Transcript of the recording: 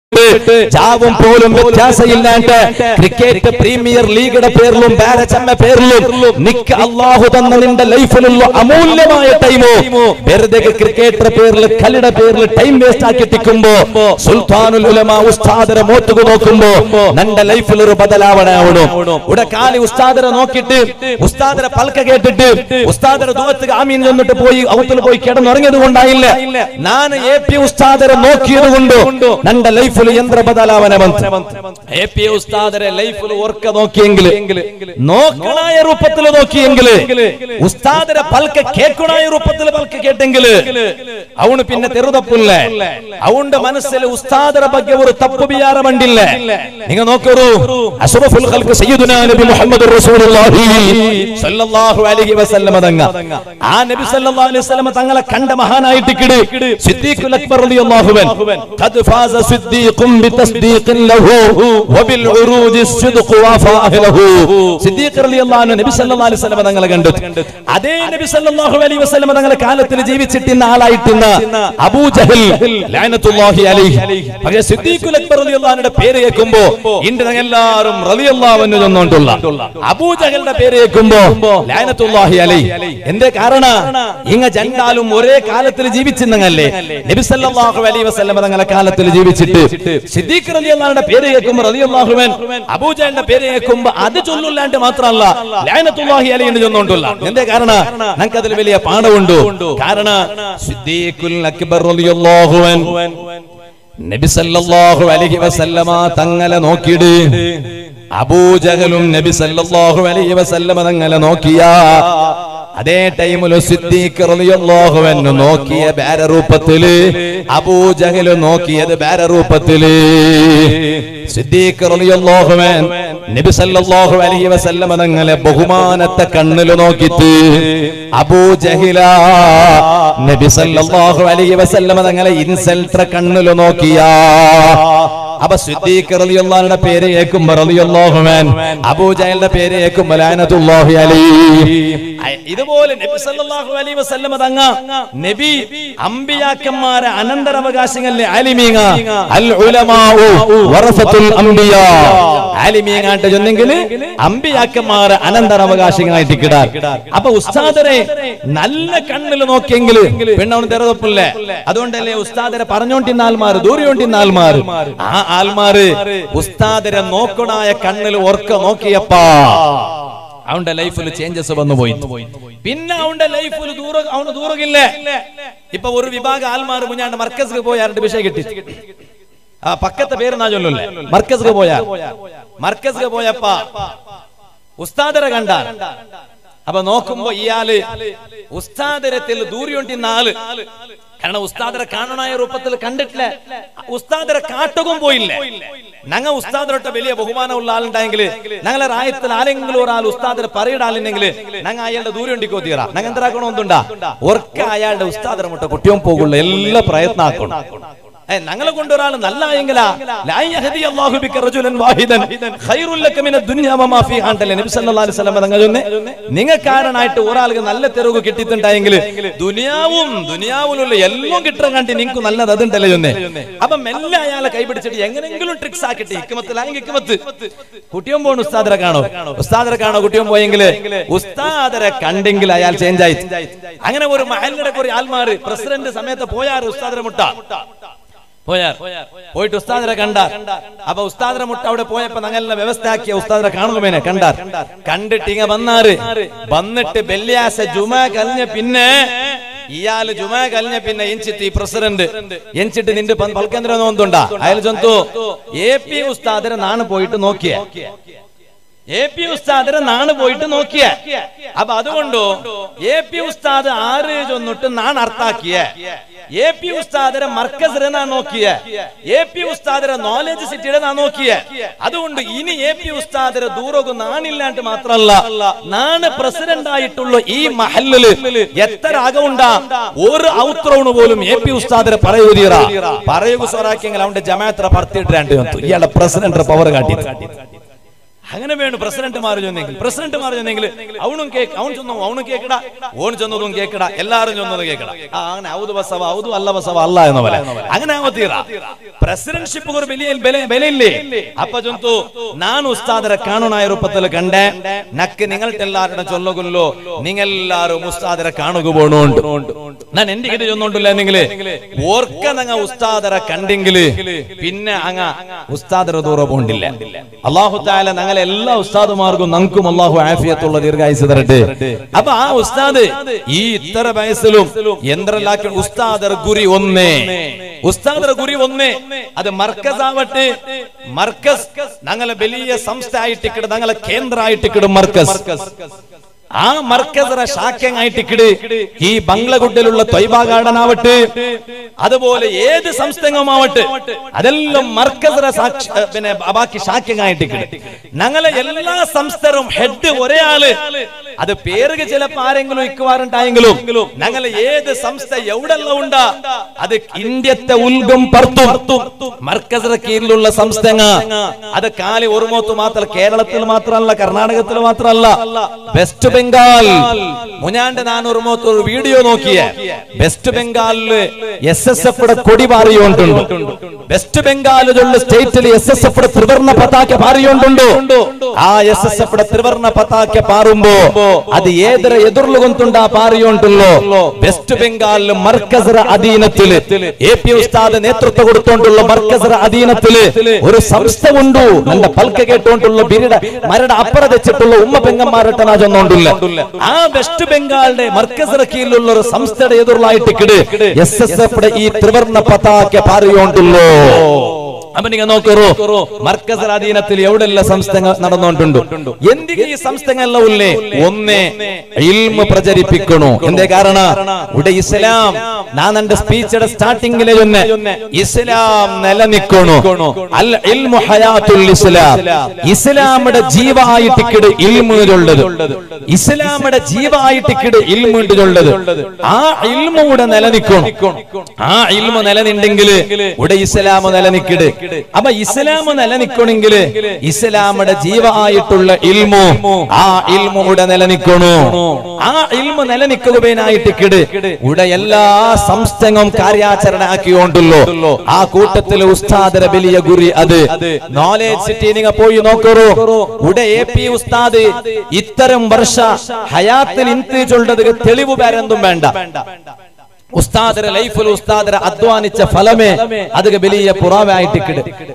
ജാവും പോലും വ്യത്യാസമില്ലാണ്ട് cricket premier ലീഗിന്റെ പേരിലും ബാരച്ചമ്മ പേരിലും നിക്ക് അള്ളാഹു തന്ന നിന്റെ ലൈഫിലുള്ള അമൂല്യമായ ടൈമോ വെറുതെ ക്രിക്കറ്റർ പേരിൽ കളിയുടെ പേരിൽ ടൈം വേസ്റ്റ് ആക്കി എത്തിക്കുമ്പോ സുൽത്താനുൽ ഉലമ ഉസ്താദരെ മോത്തുക നോക്കുമ്പോ നിന്റെ ലൈഫിൽ ഒരു ബദലാവണാവണോ ഇവിടെ കാലി ഉസ്താദരെ നോക്കിയിട്ട് ഉസ്താദരെ പൽക്ക കേട്ടിട്ട് ഉസ്താദരെ ദൂരത്ത് ആമീൻ ചെന്നിട്ട് പോയി ഔത്തിൽ പോയി കിടന്നുറങ്ങിയത് കൊണ്ടായില്ല ഞാൻ എ പി ഉസ്താദരെ നോക്കിയത് കൊണ്ട് നിന്റെ ലൈഫിൽ യന്ത്ര ബദലാവന എ പി ഉസ്താദരെ ലൈഫിൽ ഓർക്ക നോക്കിയെങ്കിൽ നോക്കണായ രൂപത്തിൽ നോക്കിയെങ്കിൽ ഉസ്താദരെ പൽക്ക കേൾക്കണായ രൂപത്തിൽ പൽക്ക കേട്ടെങ്കിൽ അവണ് പിന്നെ തെറുതപ്പില്ല അവന്റെ മനസ്സിൽ ഉസ്താദരെ ಬಗ್ಗೆ ഒരു തപ്പ് വിചാരം ഉണ്ടില്ല നിങ്ങൾ നോക്കൂ അഷ്റഫുൽ ഖൽഖ് സയ്യിദുനാ നബി മുഹമ്മദ് റസൂലുള്ളാഹി സല്ലല്ലാഹു അലൈഹി വസല്ലമ തങ്ങ ആ നബി സല്ലല്ലാഹു അലൈഹി വസല്ലമ തങ്ങളെ കണ്ട മഹാനായിട്ട് കിട് സിദ്ദീഖുൽ അക്ബർ റളിയല്ലാഹു അൻഹു ഖദ് ഫാസ സിദ്ദീഖും ബിതസ്ദീഖിൻ ലഹു വബിൽ ഉറൂജി الصدق وفاء له സിദ്ദീഖ് റളിയല്ലാഹു അൻഹു നബി സല്ലല്ലാഹു അലൈഹി വസല്ലമ തങ്ങളെ കണ്ടു അതേ നബി സല്ലല്ലാഹു അലൈഹി വസല്ലമ തങ്ങളെ കാലത്തിൽ ജീവിച്ചിട്ടുന്ന ആളായിട്ടുന്ന അബൂ ജഹൽ ലഅനത്തുല്ലാഹി അലൈഹി പക്ഷേ സിദ്ദീഖുൽ അക്ബർ റളിയല്ലാഹു അൻഹുടെ പേര് കേൾക്കുമ്പോ ഇണ്ട് ഞങ്ങൾ എല്ലാവരും റളിയല്ലാഹു അൻഹു ചെന്നോണ്ടുള്ള അബൂ ജഹലിന്റെ പേര് കേൾക്കുമ്പോ ലഅനത്തുല്ലാഹി അലൈഹി എന്തേ കാരണ ഇങ്ങ ജണ്ടാലും ഒരേ കാലത്തിൽ ജീവിച്ചിരുന്നങ്ങല്ലേ നബി സല്ലല്ലാഹു അലൈഹി വസല്ലമ തങ്ങളെ കാലത്തിൽ ജീവിച്ചിട്ട് സിദ്ദീഖ് റളിയല്ലാഹുവിന്റെ പേര് കേൾക്കുമ്പോൾ റളിയല്ലാഹു അൻഹു അബൂ ജഹലിന്റെ പേര് കേൾക്കുമ്പോൾ അത് ചൊല്ലുല്ലാണ്ട് മാത്രമല്ല ലഅനത്തുല്ലാഹി അലൈഹി എന്ന് ചൊന്നോണ്ടുള്ള എന്തേ കാരണ നമുക്ക് അതിൽ വലിയ പാഠമുണ്ട് കാരണം സിദ്ദീഖുൽ അക്ബർ റളിയല്ലാഹു അൻഹു നബി സല്ലല്ലാഹു അലൈഹി വസല്ലമ തങ്ങളെ നോക്കിയിട് അബൂജഹലും നബി സല്ലല്ലാഹു അലൈഹി വസല്ലമ തങ്ങളെ നോക്കിയ അതേ ടൈമിൽ സിദ്ദീഖ് റളിയല്ലാഹു അൻഹു നോക്കിയ ബാര രൂപത്തില് അബൂജഹൽ നോക്കിയത് ബാര രൂപത്തില് സിദ്ദീഖ് റളിയല്ലാഹു അൻഹു നബി സല്ലല്ലാഹു അലൈഹി വസല്ലമ തങ്ങളെ ബഹുമാനത്തെ കണ്ണിൽ നോക്കിയിട്ട് അബൂജഹില നബി സല്ലല്ലാഹു അലൈഹി വസല്ലമ തങ്ങളെ ഇൻസൽട്ടർ കണ്ണിൽ നോക്കിയ അപ്പൊ സിദ്ദീഖ് റളിയല്ലാഹുവിന്റെ പേര് കേൾക്കുമ്പോൾ റളിയല്ലാഹു അൻഹു അബൂജഹലിന്റെ പേര് കേൾക്കുമ്പോൾ ലഅനത്തുല്ലാഹി അലൈഹി ഇതുപോലെ നബി സല്ലല്ലാഹു അലൈഹി വസല്ലമ തങ്ങ നബി അമ്പിയാക്കന്മാരെ അനന്തരാവകാശങ്ങളിലെ ആലിമീങ്ങ അൽ ഉലമാഉ വറസത്തുൽ അംബിയാ ആലിമീങ്ങാട്ട് ചെന്നെങ്കിൽ അമ്പിയാക്കന്മാരെ അനന്തരാവകാശങ്ങളായിട്ട് കിടാർ അപ്പൊ ഉസ്താദരെ നല്ല കണ്ണിൽ നോക്കിയെങ്കിൽ പിന്നെ അവന് തെരതൊപ്പില്ലേ അതുകൊണ്ടല്ലേ ഉസ്താദരെ പറഞ്ഞോണ്ടിരുന്ന ആൽമാര് ദൂരിയോണ്ടിരുന്ന ആൽമാര് ആ ആൽമാര് ഉസ്താദരെ നോക്കണായ കണ്ണിൽ ഓർക്ക നോക്കിയപ്പാ അവന്റെ ലൈഫിൽ ചേഞ്ചസ് വന്നു പോയി പിന്നെ അവന്റെ ലൈഫിൽ ദൂര അവന് ദൂരകില്ലേ ഇപ്പൊ ഒരു വിഭാഗം ആൽമാർ മുഞ്ഞാണ്ട് മർക്കസ് പോയാറുണ്ട് വിഷയം കിട്ടി ആ പക്കത്തെ പേര് നാ ചൊല്ലല്ലേ മർക്കസ് പോയാ മർക്കസ് പോയപ്പ ഉസ്താദരെ കണ്ട അപ്പൊ നോക്കുമ്പോ ഇയാള് ഉസ്താദരത്തിൽ ദൂരിയൊണ്ടിന്ന ആള് കാരണം ഉസ്താദരെ കാണണായ രൂപത്തിൽ കണ്ടിട്ടില്ല ഉസ്താദരെ കാട്ടകും പോയില്ല ഞങ്ങൾ ഉസ്താദരൊട്ട് വലിയ ബഹുമാനമുള്ള ആളുണ്ടായെങ്കിൽ ഞങ്ങളെ റായത്തിൽ ആരെങ്കിലും ഒരാൾ ഉസ്താദരെ പറയുടെ ആളുണ്ടെങ്കിൽ ഞങ്ങൾ അയാളുടെ ദൂരം ഉണ്ടിക്കോ തീറ ഞങ്ങൾ എന്താക്കണമെന്നുണ്ടാ ഒർക്ക അയാളുടെ ഉസ്താദരെ മുട്ട കുട്ടിയും പോകുള്ള എല്ലാ പ്രയത്നം ആക്കണം ഞങ്ങളെ കൊണ്ട് ഒരാൾ നല്ല ആയെങ്കിലാ ലാ യഹ്ദി അല്ലാഹു ബിക റജുലൻ വാഹിദൻ ഖൈറുൽ ലക മിന ദുനിയ വമാ ഫീഹാ അന്തല്ലേ നബി സല്ലല്ലാഹു അലൈഹി വസല്ലം തങ്ങൾ ചൊന്നെ നിങ്ങൾ കാരണമായിട്ട് ഒരാൾക്ക് നല്ല തെരുവ് കിട്ടിയിട്ടുണ്ടായെങ്കിൽ ദുനിയാവും ദുനിയാവിലുള്ള എല്ലാം കിട്ടാൻ കണ്ടി നിങ്ങൾക്ക് നല്ലത് അതുണ്ടല്ലേ ചൊന്നെ അപ്പൊ മെല്ലെ അയാളെ കൈപിടിച്ചിട്ട് എങ്ങനെങ്കിലും ട്രിക്സ് ആക്കിട്ട് ഹിക്മത്തിലായെങ്കിൽ ഹിക്മത്ത് കുട്ടിയും പോണ് ഉസ്താദരെ കാണോ ഉസ്താദരെ കാണോ കുട്ടിയും പോയെങ്കിൽ ഉസ്താദരെ കണ്ടെങ്കിൽ അയാൾ ചേഞ്ച് ആയി അങ്ങനെ ഒരു മഹലിന്റെ ഒരു ആൽമാര് പ്രസിഡന്റ് സമയത്ത് പോയാറ് ഉസ്താദരെ മുട്ട പോയാർ പോയിട്ട് ഉസ്താദിനെ കണ്ടാർ അപ്പൊ ഉസ്താദിനെ മുട്ട അവിടെ പോയപ്പോ ഞങ്ങളെ വ്യവസ്ഥ ആക്കിയ ഉസ്താദിനെ കാണുമേനെ കണ്ടാർ കണ്ടിട്ട് ഇങ്ങ വന്നാറ് വന്നിട്ട് വെള്ളിയാഴ്ച ജുമ കഴിഞ്ഞ പിന്നെ ഇയാള് ജുമ കഴിഞ്ഞ പിന്നെ എഞ്ചിട്ട് ഈ പ്രസിഡന്റ് എഞ്ചിട്ട് നിന്റെ പൽക്കേന്ദ്രം നോന്നുണ്ടാ അയാൾ ചൊന്തു എ പി ഉസ്താദിനെ നാണ് പോയിട്ട് നോക്കിയ എ പി ഉസ്താദിനെ നാണ് പോയിട്ട് നോക്കിയ അപ്പൊ അതുകൊണ്ടോ എ പി ഉസ്താദ് ആറ് ചൊന്നിട്ട് നാണ് അർത്ഥാക്കിയ എ പി ഉസ്താദരെ മർക്കസിനെ നാ നോക്കിയ എ പി ഉസ്താദരെ നോളജ് സിറ്റിയുടെ നാ നോക്കിയ അതുകൊണ്ട് ഇനി എ പി ഉസ്താദരെ ദൂരവും നാണില്ലാണ്ട് മാത്രമല്ല നാണ് പ്രസിഡന്റ് ആയിട്ടുള്ള ഈ മഹല്ലില് എത്ര അകമുണ്ടാ ഒരു ഔത്രൗണ് പോലും എ പി ഉസ്താദരെ പറയൂരീറ പറയുക സോറാക്കിയെങ്കിൽ അവന്റെ ജമാത്ര പറത്തിയിട്ട് രണ്ട് ഇയാളുടെ പ്രസിഡന്റ് പവർ കാട്ടി അങ്ങനെ വേണം പ്രസിഡന്റുമാർ ചെന്നെങ്കിൽ പ്രസിഡന്റുമാർ ചെന്നെങ്കിൽ അവനും കേക്ക് അവൻ ചെന്നു അവനും കേക്കട ഓൺ ചെന്നതും കേക്കട എല്ലാരും ചെന്നത് കേക്കട ആ, അങ്ങനെ ഔദു ബസവ ഔദു അല്ല ബസവ അല്ല എന്ന പോലെ അങ്ങനെ ആവത്തീറ പ്രസിഡന്റ്ഷിപ്പ് ഒരു വലിയ ಬೆಲೆ ಬೆಲೆയില്ലേ ಅಪ್ಪ ಜಂತು ನಾನು ಉಸ್ತಾದರ ಕಾನೂನಾಯ ರೂಪದಲ್ಲಿ ಕಂಡೆ ನಕ್ಕೆ നിങ്ങൾക്കെല്ലാവരുടെ ചൊല്ലുകൊല്ലോ നിങ്ങളെല്ലാരും ഉസ്താദരെ കാണുക പോണുണ്ട് ഞാൻ എന്റെ ഇത് ചൊന്നുണ്ടില്ല എന്നെങ്കില് ഓർക്ക നങ്ങ ഉസ്താദരെ കണ്ടെങ്കില് പിന്നെ അങ്ങ ഉസ്താദര ദൂരം പോണ്ടില്ല അള്ളാഹു താല ഞങ്ങളെ എല്ലാ ഉസ്താദുമാർക്കും നമുക്കും അള്ളാഹു ആഫിയത്തുള്ള ദീർഘായുസ് തരട്ടെ അപ്പൊ ആ ഉസ്താദ് ഈ ഇത്ര വയസ്സിലും എന്തെല്ലാക്കി ഉസ്താദർ ഗുരി ഒന്നേ ഉസ്താദർ ഗുരി ഒന്നേ അത് മർക്കസ് ആവട്ടെ മർക്കസ് ഞങ്ങളെ വലിയ സംസ്ഥ ആയിട്ടിക്കിട് ഞങ്ങളെ കേന്ദ്ര ആയിട്ടിക്കിടും മർക്കസ് ആ മർക്കസറ ശാഖ്യങ്ങായിട്ടിക്കിട് ഈ ബംഗ്ലഗുഡിലുള്ള ത്വയ്ബ ഗാർഡൻ ആവട്ടെ അതുപോലെ ഏത് സംസ്ഥങ്ങമാവട്ടെ അതെല്ലാം മർക്കസറ സാക്ഷ പിന്നെ ബാക്കി ശാഖ്യങ്ങായിട്ടിക്കിട് ഞങ്ങളെ എല്ലാ സംസ്ഥരും ഹെഡ് ഒരേ ആള് അത് പേരുക ചിലപ്പോ ആരെങ്കിലും ഇക്കുവാറുണ്ടായെങ്കിലും ഞങ്ങളെ ഏത് സംസ്ഥ എവിടെല്ലാം ഉണ്ടാ അത് ഇന്ത്യത്തെ ഉൽഗം പർത്തും മർക്കസറ കീഴിലുള്ള സംസ്ഥങ്ങ അത് കാലി ഒരുമോത്ത് മാത്രം കേരളത്തിൽ മാത്രമല്ല കർണാടകത്തിൽ മാത്രമല്ല വെസ്റ്റ് ബംഗാൾ മുനാണ്ട് ഞാൻ ഒരുമോത്ത് ഒരു വീഡിയോ നോക്കിയ വെസ്റ്റ് ബംഗാളില് എസ് എസ് എഫ് കൊടി പാറിയോണ്ടുണ്ട് വെസ്റ്റ് ബംഗാളിലുള്ള സ്റ്റേറ്റിൽ എസ് എസ് എഫ് ത്രിവർണ പതാക പാറിയോണ്ടുണ്ട് ആ എസ് എസ് എഫ് ത്രിവർണ പതാക പാറുമ്പോ അത് ഏതര എതിർലുകൊണ്ടുണ്ടാ പാറിയോണ്ടുള്ളോ വെസ്റ്റ് ബംഗാളില് മർക്കസറ അധീനത്തില് എ പി ഉസ്താദ് നേതൃത്വം കൊടുത്തോണ്ടുള്ള മർക്കസറ അധീനത്തില് ഒരു സംസ്ഥ ഉണ്ടു എന്റെ പൽക്ക കേട്ടോണ്ടുള്ള ബിരിട മരട അപ്പുറ വെച്ചിട്ടുള്ള ഉമ്മ പെങ്ങന്മാരട്ട നാ ചൊന്നോണ്ടില്ല ആ വെസ്റ്റ് ബംഗാളിന്റെ മർക്കസറ കീഴിലുള്ള ഒരു സംസ്ഥയുടെ എതിർലായിട്ട് കിട് എസ് എസ് എഫ് ഈ ത്രിവർണ പതാക പാറിയോണ്ടുള്ളോ അപ്പൊ നിങ്ങൾ നോക്കറോ മർക്കസർ അധീനത്തിൽ എവിടെല്ലാം സംസ്ഥങ്ങൾ നടന്നുകൊണ്ടുണ്ട് എന്തിന് ഈ സംസ്ഥങ്ങളെല്ലാം ഉള്ളേ ഒന്ന് ഇൽമ പ്രചരിപ്പിക്കണു എന്തേ കാരണ ഇവിടെ ഇസ്ലാം ഞാൻ എന്റെ സ്പീച്ചിയുടെ സ്റ്റാർട്ടിങ്ങിലെ ചൊന്നെ ഇസ്ലാം നിലനിൽക്കണു അല്ല ഇൽമു ഹയാത്തുൽ ഇസ്ലാം ഇസ്ലാമിന്റെ ജീവായിട്ടിക്കിട് ഇൽമുള്ളത് ഇസ്ലാമിന്റെ ജീവായിട്ടിക്കിട് ഇൽമുണ്ടുള്ളത് ആ ഇൽമൂടെ നിലനിൽക്കണം ആ ഇൽമ നിലനിണ്ടെങ്കിൽ ഇവിടെ ഇസ്ലാം നിലനിൽക്കിട് അപ്പൊ ഇസ്ലാം നിലനിൽക്കണമെങ്കിൽ ഇസ്ലാമിന്റെ ജീവായിട്ടുള്ള ഇൽമു ആ ഇൽമു ഇവിടെ നിലനിൽക്കണു ആ ഇൽമു നിലനിൽക്കുകയായിട്ട് കിട് ഇവിടെ എല്ലാ സംസ്ഥങ്ങളും കാര്യാചരണ ആക്കിയോണ്ടല്ലോ ആ കൂട്ടത്തിൽ ഉസ്താദര വലിയ ഗുരി അത് നോളേജ് സിറ്റി നിങ്ങൾ പോയി നോക്കറോ ഇവിടെ എ പി ഉസ്താദ് ഇത്തരം വർഷ ഹയാത്തിൽ ഇന്തിച്ചുള്ളത് തെളിവ് വേറെന്തും വേണ്ട ഉസ്താദര ലൈഫിൽ ഉസ്താദര അധ്വാനിച്ച ഫലമേ അത് വലിയ പുറാവായിട്ട് കിട്